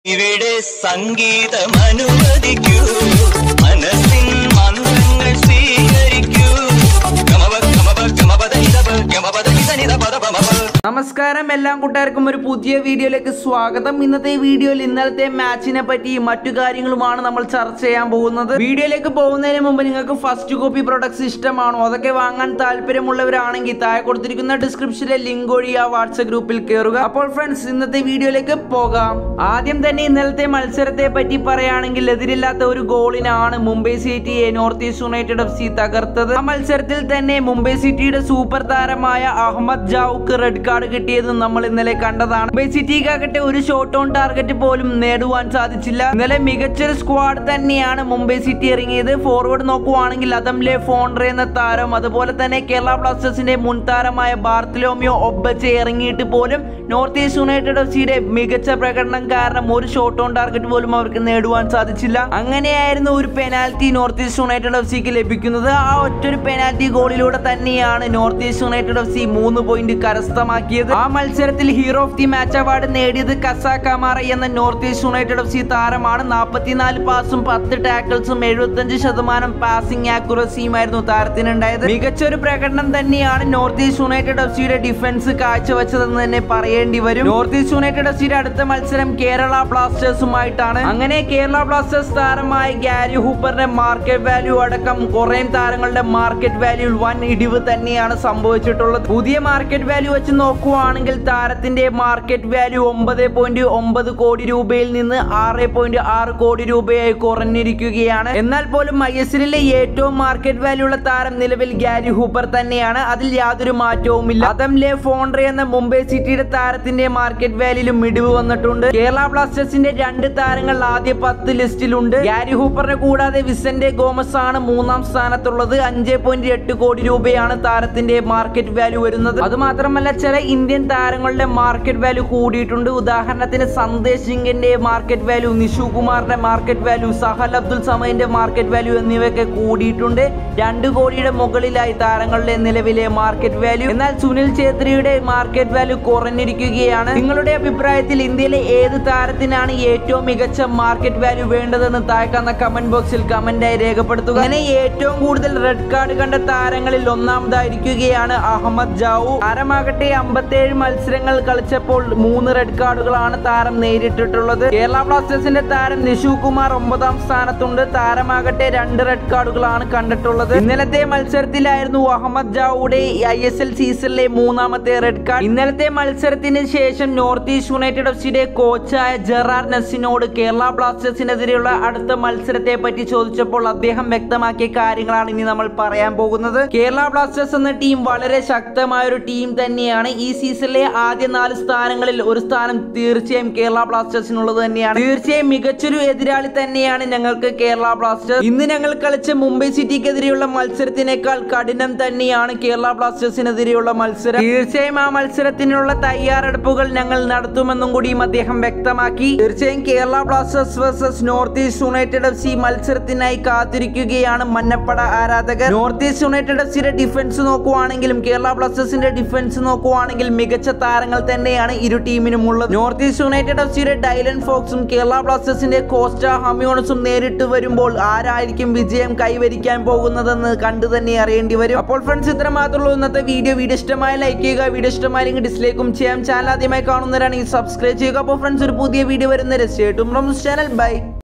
ഇവിടെ സംഗീതം അനുവദിക്കൂ മനസ്സിൻ മന്ത്രങ്ങൾ സ്വീകരിക്കൂ ഗമപ ഗമപ ഗമപദ ഇതപ ഗമപദ ഇതനിത പദ പമപ നമസ്കാരം എല്ലാ കൂട്ടുകാർക്കും ഒരു പുതിയ വീഡിയോയിലേക്ക് സ്വാഗതം ഇന്നത്തെ വീഡിയോയിൽ ഇന്നലത്തെ മാച്ചിനെ പറ്റി മറ്റു കാര്യങ്ങളുമാണ് നമ്മൾ ചർച്ച ചെയ്യാൻ പോകുന്നത് വീഡിയോയിലേക്ക് പോകുന്നതിന് മുമ്പ് നിങ്ങൾക്ക് ഫസ്റ്റ് കോപ്പി പ്രൊഡക്ട്സ് ഇഷ്ടമാണോ അതൊക്കെ വാങ്ങാൻ താല്പര്യമുള്ളവരാണെങ്കിൽ താഴെ കൊടുത്തിരിക്കുന്ന ഡിസ്ക്രിപ്ഷനിലെ ലിങ്ക് വഴി ആ വാട്സ്ആപ്പ് ഗ്രൂപ്പിൽ കയറുക അപ്പോൾ ഫ്രണ്ട്സ് ഇന്നത്തെ വീഡിയോയിലേക്ക് പോകാം ആദ്യം തന്നെ ഇന്നലത്തെ മത്സരത്തെ പറ്റി പറയുകയാണെങ്കിൽ എതിരില്ലാത്ത ഒരു ഗോളിനാണ് മുംബൈ സിറ്റിയെ North East United F C തകർത്തത് ആ മത്സരത്തിൽ തന്നെ മുംബൈ സിറ്റിയുടെ സൂപ്പർ താരമായ അഹമ്മദ് ജാവുക്ക് റെഡ് കാർഡ് കിട്ടിയത് നമ്മൾ ഇന്നലെ കണ്ടതാണ് മുംബൈ സിറ്റിക്കാകട്ടെ ഒരു ഷോട്ട് ഓൺ ടാർഗറ്റ് പോലും നേടുവാൻ സാധിച്ചില്ല ഇന്നലെ മികച്ചൊരു സ്ക്വാഡ് തന്നെയാണ് മുംബൈ സിറ്റി ഇറങ്ങിയത് ഫോർവേഡ് നോക്കുവാണെങ്കിൽ അതംലെ ഫോൺറെ എന്ന താരം അതുപോലെ തന്നെ കേരള ബ്ലാസ്റ്റേഴ്സിന്റെ മുൻ താരമായ ബാർത്തലോമിയോ ഒബച്ച ഇറങ്ങിയിട്ട് പോലും നോർത്ത് ഈസ്റ്റ് യുണൈറ്റഡ് എഫ് സിയുടെ മികച്ച പ്രകടനം കാരണം ഒരു ഷോട്ട് ഓൺ ടാർഗറ്റ് പോലും അവർക്ക് നേടുവാൻ സാധിച്ചില്ല അങ്ങനെയായിരുന്നു ഒരു penalty North East United F സിക്ക് ലഭിക്കുന്നത് ആ ഒറ്റൊരു പെനാൽറ്റി ഗോളിലൂടെ തന്നെയാണ് North East United F C മൂന്ന് പോയിന്റ് കരസ്ഥമാക്കിയത് ആ മത്സരത്തിൽ hero of the match award നേടിയത് കസ കമാറ എന്ന North East United F C താരമാണ് നാൽപ്പത്തിനാല് പാസും പത്ത് ടാക്കിൾസും എഴുപത്തഞ്ച് ശതമാനം പാസിംഗ് ആക്യുറസിയുമായിരുന്നു താരത്തിനുണ്ടായത് മികച്ചൊരു പ്രകടനം തന്നെയാണ് നോർത്ത് ഈസ്റ്റ് യുണൈറ്റഡ് എഫ് സിയുടെ ഡിഫൻസ് കാഴ്ചവെച്ചതെന്ന് തന്നെ പറയേണ്ടി വരും നോർത്ത് ഈസ്റ്റ് യുണൈറ്റഡ് എഫ് സിയുടെ അടുത്ത മത്സരം കേരള ബ്ലാസ്റ്റേഴ്സുമായിട്ടാണ് അങ്ങനെ കേരള ബ്ലാസ്റ്റേഴ്സ് താരമായ ഗാരി ഹൂപ്പറിന്റെ മാർക്കറ്റ് വാല്യൂ അടക്കം കുറെ താരങ്ങളുടെ മാർക്കറ്റ് വാല്യൂ വൻ ഇടിവ് തന്നെയാണ് സംഭവിച്ചിട്ടുള്ളത് പുതിയ മാർക്കറ്റ് വാല്യൂ വെച്ച് നോക്കുവാണെങ്കിൽ താരത്തിന്റെ മാർക്കറ്റ് വാല്യൂ ഒമ്പത് പോയിന്റ് ഒമ്പത് കോടി രൂപയിൽ നിന്ന് ആറ് പോയിന്റ് ആറ് കോടി രൂപയായി കുറഞ്ഞിരിക്കുകയാണ് എന്നാൽ പോലും ഐ എസ് എല്ലിലെ ഏറ്റവും മാർക്കറ്റ് വാല്യൂ ഉള്ള താരം നിലവിൽ ഗാരി ഹൂപ്പർ തന്നെയാണ് അതിൽ യാതൊരു മാറ്റവുമില്ല അതംലെ ഫോൺറെ എന്ന മുംബൈ സിറ്റിയുടെ താരത്തിന്റെ മാർക്കറ്റ് വാല്യൂലും ഇടിവ് വന്നിട്ടുണ്ട് കേരള ബ്ലാസ്റ്റേഴ്സിന്റെ രണ്ട് താരങ്ങൾ ആദ്യ പത്ത് ലിസ്റ്റിലുണ്ട് ഗാരി ഹൂപ്പറിനെ കൂടാതെ വിസന്റെ ഗോമസ് ആണ് മൂന്നാം സ്ഥാനത്തുള്ളത് അഞ്ച് പോയിന്റ് എട്ട് കോടി രൂപയാണ് താരത്തിന്റെ മാർക്കറ്റ് വാല്യൂ വരുന്നത് അത് മാത്രമല്ല ചില ഇന്ത്യൻ താരങ്ങളുടെ മാർക്കറ്റ് വാല്യൂ കൂടിയിട്ടുണ്ട് ഉദാഹരണത്തിന് സന്ദേശ് സിംഗിന്റെ മാർക്കറ്റ് വാല്യൂ നിഷു കുമാറിന്റെ മാർക്കറ്റ് വാല്യൂ സഹൽ അബ്ദുൽ സമയിന്റെ മാർക്കറ്റ് വാല്യൂ എന്നിവയൊക്കെ കൂടിയിട്ടുണ്ട് രണ്ട് കോടിയുടെ മുകളിലായി താരങ്ങളുടെ നിലവിലെ മാർക്കറ്റ് വാല്യൂ എന്നാൽ സുനിൽ ഛേത്രിയുടെ മാർക്കറ്റ് വാല്യൂ കുറഞ്ഞിരിക്കുകയാണ് നിങ്ങളുടെ അഭിപ്രായത്തിൽ ഇന്ത്യയിലെ ഏത് താരത്തിനാണ് ഏറ്റവും മികച്ച മാർക്കറ്റ് വാല്യൂ വേണ്ടതെന്ന് താഴ്ക്കുന്ന കമന്റ് ബോക്സിൽ കമന്റായി രേഖപ്പെടുത്തുക അങ്ങനെ ഏറ്റവും കൂടുതൽ റെഡ് കാർഡ് കണ്ട താരങ്ങളിൽ ഒന്നാമതായിരിക്കുകയാണ് അഹമ്മദ് ജാവു താരമാകട്ടെ അമ്പത്തേഴ് മത്സരങ്ങൾ കളിച്ചപ്പോൾ മൂന്ന് റെഡ് കാർഡുകളാണ് താരം നേരിട്ടിട്ടുള്ളത് കേരള ബ്ലാസ്റ്റേഴ്സിന്റെ താരം നിഷു കുമാർ ഒമ്പതാം സ്ഥാനത്തുണ്ട് താരമാകട്ടെ രണ്ട് റെഡ് കാർഡുകളാണ് കണ്ടിട്ടുള്ളത് ഇന്നലത്തെ മത്സരത്തിലായിരുന്നു അഹമ്മദ് ജാവുടെ ഐ എസ് എൽ സീസണിലെ മൂന്നാമത്തെ റെഡ് കാർഡ് ഇന്നലത്തെ മത്സരത്തിന് ശേഷം നോർത്ത് ഈസ്റ്റ് യുണൈറ്റഡ് എഫ് സിയുടെ കോച്ചായ ജെറാർ നെസ്സിനോട് കേരള ബ്ലാസ്റ്റേഴ്സിനെതിരെയുള്ള അടുത്ത മത്സരത്തെ പറ്റി ചോദിച്ചപ്പോൾ അദ്ദേഹം വ്യക്തമാക്കിയ കാര്യങ്ങളാണ് ഇനി നമ്മൾ പറയാൻ പോകുന്നത് കേരള ബ്ലാസ്റ്റേഴ്സ് എന്ന ടീം വളരെ ശക്തമായ ഒരു ടീം തന്നെയാണ് ഈ സീസണിലെ ആദ്യ നാല് സ്ഥാനങ്ങളിൽ ഒരു സ്ഥാനം തീർച്ചയായും കേരള ബ്ലാസ്റ്റേഴ്സിനുള്ളത് തന്നെയാണ് തീർച്ചയായും മികച്ചൊരു എതിരാളി തന്നെയാണ് ഞങ്ങൾക്ക് കേരള ബ്ലാസ്റ്റേഴ്സ് ഇന്ന് ഞങ്ങൾ കളിച്ച മുംബൈ സിറ്റിക്കെതിരെയുള്ള മത്സരത്തിനേക്കാൾ കഠിനം തന്നെയാണ് കേരള ബ്ലാസ്റ്റേഴ്സിനെതിരെയുള്ള മത്സരം തീർച്ചയായും ആ മത്സരത്തിനുള്ള തയ്യാറെടുപ്പുകൾ ഞങ്ങൾ നടത്തുമെന്നും കൂടിയും അദ്ദേഹം വ്യക്തമാക്കി തീർച്ചയായും Kerala Blasters versus North East United F C മത്സരത്തിനായി കാത്തിരിക്കുകയാണ് മന്നപ്പട ആരാധകർ നോർത്ത് ഈസ്റ്റ് യുണൈറ്റഡ് എഫ് സിയുടെ ഡിഫൻസ് നോക്കുവാണെങ്കിലും കേരള ബ്ലാസ്റ്റേഴ്സിന്റെ ഡിഫൻസ് നോക്കുവാണെങ്കിൽ മികച്ച താരങ്ങൾ തന്നെയാണ് ഇരു ടീമിനും ഉള്ളത് നോർത്ത് ഈസ്റ്റ് യുണൈറ്റഡ് എഫ് സിയുടെ ഡൈലൻ ഫോക്സും കേരള ബ്ലാസ്റ്റേഴ്സിന്റെ കോസ്റ്റ ഹമിയോണസും നേരിട്ട് വരുമ്പോൾ ആരായിരിക്കും വിജയം കൈവരിക്കാൻ പോകുന്നതെന്ന് കണ്ടു തന്നെ അറിയേണ്ടി വരും അപ്പോൾ ഫ്രണ്ട്സ് ഇത്ര മാത്രമുള്ളൂ ഇന്നത്തെ വീഡിയോ വീഡിയോ ഇഷ്ടമായ ലൈക്ക് ചെയ്യുക വീഡിയോ ഇഷ്ടമായെങ്കിൽ ഡിസ്ലൈക്കും ചെയ്യാം ചാനൽ ആദ്യമായി കാണുന്നവരാണെങ്കിൽ സബ്സ്ക്രൈബ് ചെയ്യുക അപ്പോൾ ഫ്രണ്ട്സ് ഒരു പുതിയ വീഡിയോ വരുന്ന രസമായിട്ടും ചാനൽ ബൈ